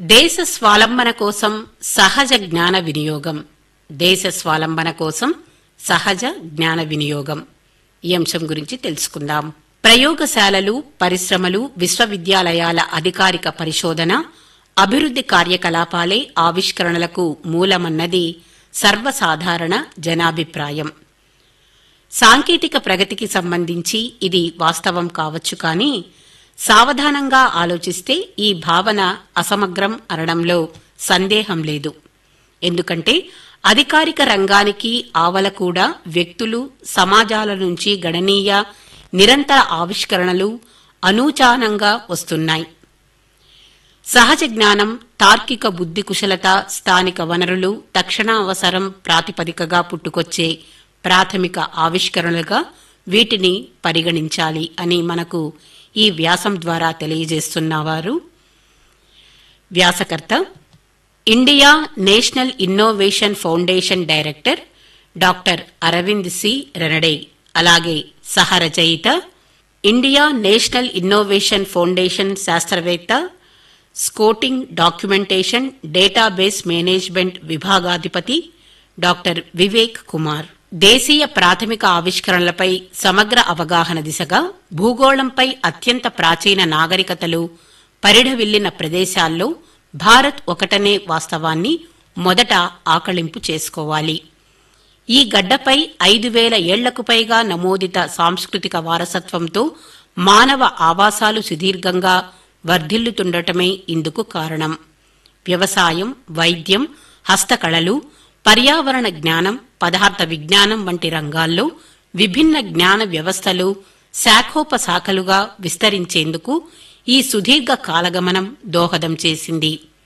దేశ స్వాలంబన కోసం సహజ జ్ఞాన వినియోగం దేశ స్వాలంబన కోసం సహజ జ్ఞాన వినియోగం ఈ అంశం గురించి తెలుసుకుందాం ప్రయోగశాలలు పరిశ్రమలు విశ్వవిద్యాలయాల అధికారిక పరిశోధన అభివృద్ధి కార్యకలాపాలే ఆవిష్కరణలకు మూలమన్నది సర్వసాధారణ జనాభిప్రాయం సాంకేతిక ప్రగతికి సంబంధించి ఇది వాస్తవం కావచ్చు కానీ సావధానంగా ఆలోచిస్తే ఈ భావన అసమగ్రం అనడంలో సందేహం లేదు ఎందుకంటే అధికారిక రంగానికి ఆవల కూడా వ్యక్తులు సమాజాల నుంచి గణనీయ నిరంతర ఆవిష్కరణలు అనూచానంగా వస్తున్నాయి సహజ జ్ఞానం తార్కిక బుద్ధి కుశలత స్థానిక వనరులు తక్షణ అవసరం ప్రాతిపదికగా పుట్టుకొచ్చే ప్రాథమిక ఆవిష్కరణలుగా వీటిని పరిగణించాలి అని మనకు ఈ వ్యాసం ద్వారా తెలియజేస్తున్నవారు వ్యాసకర్త India national innovation foundation director doctor Aravind C Ranade అలాగే సహరచయిత ఇండియా నేషనల్ ఇన్నోవేషన్ ఫౌండేషన్ శాస్త్రవేత్త స్కోటింగ్ డాక్యుమెంటేషన్ డేటాబేస్ మేనేజ్మెంట్ విభాగాధిపతి డాక్టర్ వివేక్ కుమార్ దేశీయ ప్రాథమిక ఆవిష్కరణలపై సమగ్ర అవగాహన దిశగా భూగోళంపై అత్యంత ప్రాచీన నాగరికతలు పరిఢవిల్లిన ప్రదేశాల్లో భారత్ ఒకటనే వాస్తవాన్ని మొదట ఆకళింపు చేసుకోవాలి ఈ గడ్డపై ఐదు వేల ఏళ్లకు పైగా నమోదిత సాంస్కృతిక వారసత్వంతో మానవ ఆవాసాలు సుదీర్ఘంగా వర్ధిల్లుతుండటమే ఇందుకు కారణం వ్యవసాయం వైద్యం హస్తకళలు పర్యావరణ జ్ఞానం పదార్థ విజ్ఞానం వంటి రంగాల్లో విభిన్న జ్ఞాన వ్యవస్థలు శాఖోపశాఖలుగా విస్తరించేందుకు ఈ సుదీర్ఘ కాలగమనం దోహదం చేసింది